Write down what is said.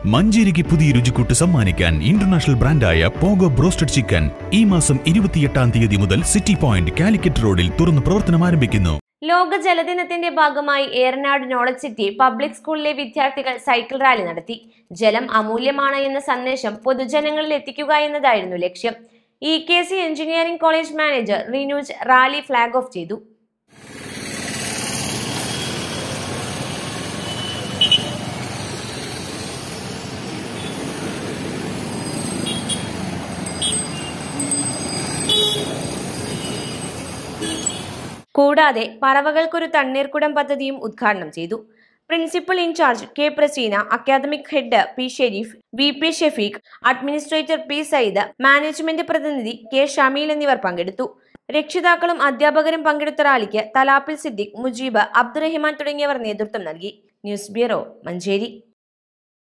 മഞ്ചേരിക്ക് പുതിയ രുചിക്കൂട്ട് സമ്മാനിക്കാൻ ഇന്റർനാഷണൽ ബ്രാൻഡായ പോഗോ ബ്രോസ്റ്റഡ് ചിക്കൻ ഈ മാസം ഇരുപത്തിയെട്ടാം തീയതി മുതൽ സിറ്റി പോയിന്റ് കാലിക്കറ്റ് റോഡിൽ തുറന്ന് പ്രവർത്തനം ആരംഭിക്കുന്നു ലോക ജലദിനത്തിന്റെ ഭാഗമായി ഏറനാട് നോളജ് സിറ്റി പബ്ലിക് സ്കൂളിലെ വിദ്യാർത്ഥികൾ സൈക്കിൾ റാലി നടത്തി ജലം അമൂല്യമാണ് എന്ന സന്ദേശം പൊതുജനങ്ങളിൽ എത്തിക്കുക എന്നതായിരുന്നു ലക്ഷ്യം E K C engineering college manager Rinooj rally flag off ചെയ്തു കൂടാതെ പറവകൾക്കൊരു തണ്ണീർക്കുടം പദ്ധതിയും ഉദ്ഘാടനം ചെയ്തു principal in-charge K Praseena academic head P Shereef V P Shefeeq administrator P Sayyid management പ്രതിനിധി കെ ഷമീൽ എന്നിവർ പങ്കെടുത്തു രക്ഷിതാക്കളും അധ്യാപകരും പങ്കെടുത്ത റാലിക്ക് തലാപ്പിൽ സിദ്ദിഖ് മുജീബ് അബ്ദുറഹിമാൻ തുടങ്ങിയവർ നേതൃത്വം നൽകി ന്യൂസ് ബ്യൂറോ മഞ്ചേരി